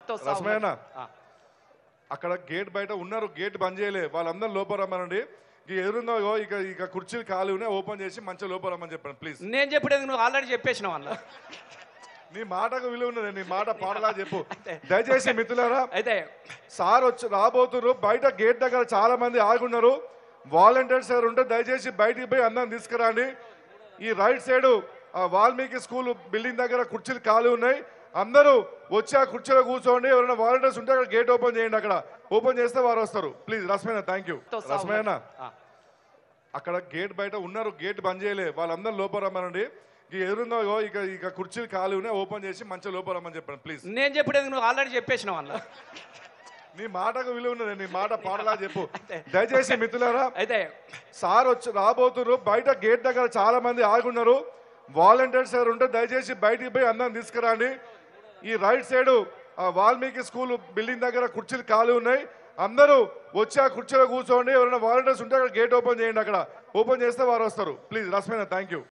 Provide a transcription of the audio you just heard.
వస్తా రసమేనా ఆ. అక్కడ గేట్ బయట ఉన్నారు గేట్ బంద్ చేయలే వాళ్ళందరూ లోపల రమ్మనండి ఇక ఎదురుగా ఇగో ఇక ఇక కుర్చీలు ఖాళీ ఉన్నాయి ఓపెన్ చేసి మంచిగా లోపల రమ్మని చెప్పండి ప్లీజ్ నేను చెప్పేది నువ్వు ఆల్రెడీ చెప్పేసినావు అన్న నీ మాటకు విలువ ఉన్నది నీ మాట పాడలా చెప్పు దయచేసి మిత్రులారా అయితే సార్ వచ్చి రాబోతున్నారు బయట గేట్ దగ్గర చాలా మంది ఆగున్నారు వాలంటీర్స్ సార్ ఉంటే దయచేసి బయటికి పోయి అందరం తీసుకురండి ఈ right side Valmiki school building దగ్గర కుర్చీలు ఖాళీ ఉన్నాయి అందరూ వచ్చి ఆ కుర్చీలో కూర్చోండి ఎవరైనా వాలంటీర్స్ ఉంటే అక్కడ గేట్ ఓపెన్ చేయండి అక్కడ ఓపెన్ చేస్తే వారు వస్తారు ప్లీజ్ రసమేనా థ్యాంక్ యూ వస్తా రసమేనా ఆ. అక్కడ గేట్ బయట ఉన్నారు గేట్ బంద్ చేయలే వాళ్ళందరూ లోపల రమ్మనండి ఇక ఎదురుగా ఇగో ఇక ఇక కుర్చీలు ఖాళీ ఉన్నాయి ఓపెన్ చేసి మంచిగా లోపల రమ్మని చెప్పండి ప్లీజ్ నేను చెప్పేది నువ్వు ఆల్రెడీ చెప్పేసినావు అన్న నీ మాటకు విలువ ఉన్నది నీ మాట పాడలా చెప్పు దయచేసి మిత్రులారా అయితే సార్ వచ్చి రాబోతున్నారు బయట గేట్ దగ్గర చాలా మంది ఆగున్నారు వాలంటీర్స్ సార్ ఉంటే దయచేసి బయటికి పోయి అందరం తీసుకురండి ఈ right side Valmiki school building దగ్గర కుర్చీలు ఖాళీ ఉన్నాయి అందరూ వచ్చి ఆ కుర్చీలో కూర్చోండి ఎవరైనా వాలంటీర్స్ ఉంటే అక్కడ గేట్ ఓపెన్ చేయండి అక్కడ ఓపెన్ చేస్తే వారు వస్తారు ప్లీజ్ రసమైన థ్యాంక్ యూ